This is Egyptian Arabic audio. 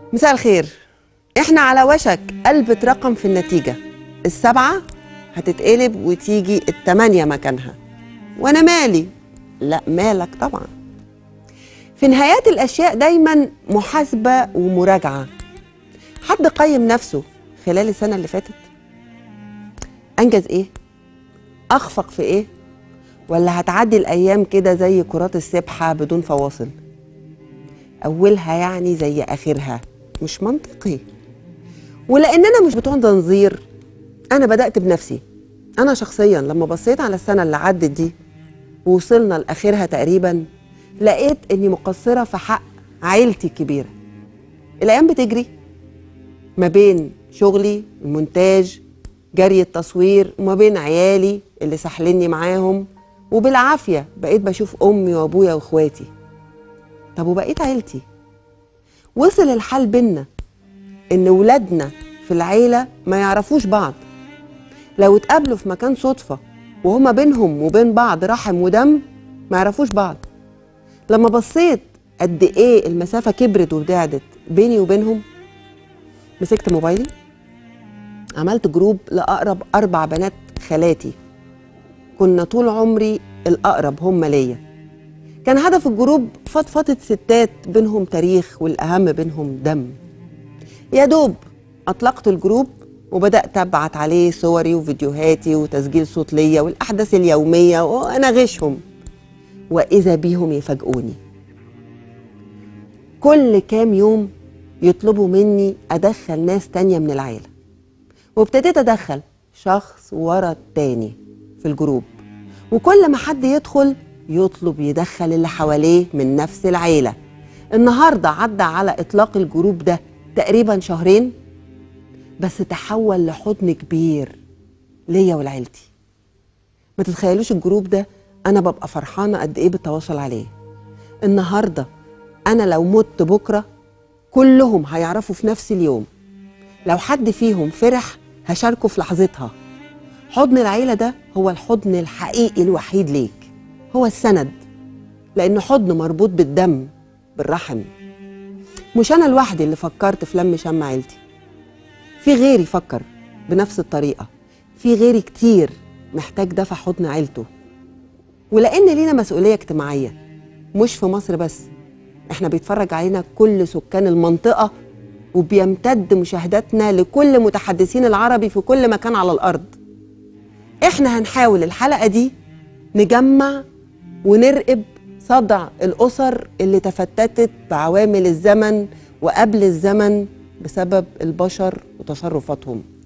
مساء الخير احنا على وشك قلبة رقم في النتيجة السبعة هتتقلب وتيجي التمانية مكانها وانا مالي لا مالك طبعا في نهايات الاشياء دايما محاسبة ومراجعة حد قيم نفسه خلال السنة اللي فاتت انجز ايه اخفق في ايه ولا هتعدي الايام كده زي كرات السبحة بدون فواصل اولها يعني زي اخرها مش منطقي ولاننا مش بتوع تنظير انا بدات بنفسي انا شخصيا لما بصيت على السنه اللي عدت دي ووصلنا لاخرها تقريبا لقيت اني مقصره في حق عيلتي الكبيره الايام بتجري ما بين شغلي المونتاج جري التصوير وما بين عيالي اللي سحلني معاهم وبالعافيه بقيت بشوف امي وابويا واخواتي طب وبقيت عيلتي وصل الحال بينا ان ولادنا في العيله ما يعرفوش بعض لو اتقابلوا في مكان صدفه وهما بينهم وبين بعض رحم ودم ما يعرفوش بعض لما بصيت قد ايه المسافه كبرت وابتعدت بيني وبينهم مسكت موبايلي عملت جروب لاقرب اربع بنات خالاتي كنا طول عمري الاقرب هم ليا كان هدف الجروب فضفضة ستات بينهم تاريخ والأهم بينهم دم يا دوب أطلقت الجروب وبدأت أبعت عليه صوري وفيديوهاتي وتسجيل صوت ليا والأحداث اليومية وأنا غشهم وإذا بيهم يفاجئوني كل كام يوم يطلبوا مني أدخل ناس تانية من العيلة وابتديت أدخل شخص ورا التاني في الجروب وكل ما حد يدخل يطلب يدخل اللي حواليه من نفس العيلة النهاردة عدى على إطلاق الجروب ده تقريبا شهرين بس تحول لحضن كبير ليا ولعيلتي ما تتخيلوش الجروب ده أنا ببقى فرحانة قد إيه بالتواصل عليه النهاردة أنا لو مت بكرة كلهم هيعرفوا في نفس اليوم لو حد فيهم فرح هشاركه في لحظتها حضن العيلة ده هو الحضن الحقيقي الوحيد ليك هو السند لأنه حضن مربوط بالدم بالرحم مش أنا لوحدي اللي فكرت في لم شم عيلتي في غيري فكر بنفس الطريقة في غيري كتير محتاج دفع حضن عيلته ولأن لينا مسؤولية اجتماعية مش في مصر بس احنا بيتفرج علينا كل سكان المنطقة وبيمتد مشاهداتنا لكل متحدثين العربي في كل مكان على الأرض احنا هنحاول الحلقة دي نجمع ونرقب صدع الأسر اللي تفتتت بعوامل الزمن وقبل الزمن بسبب البشر وتصرفاتهم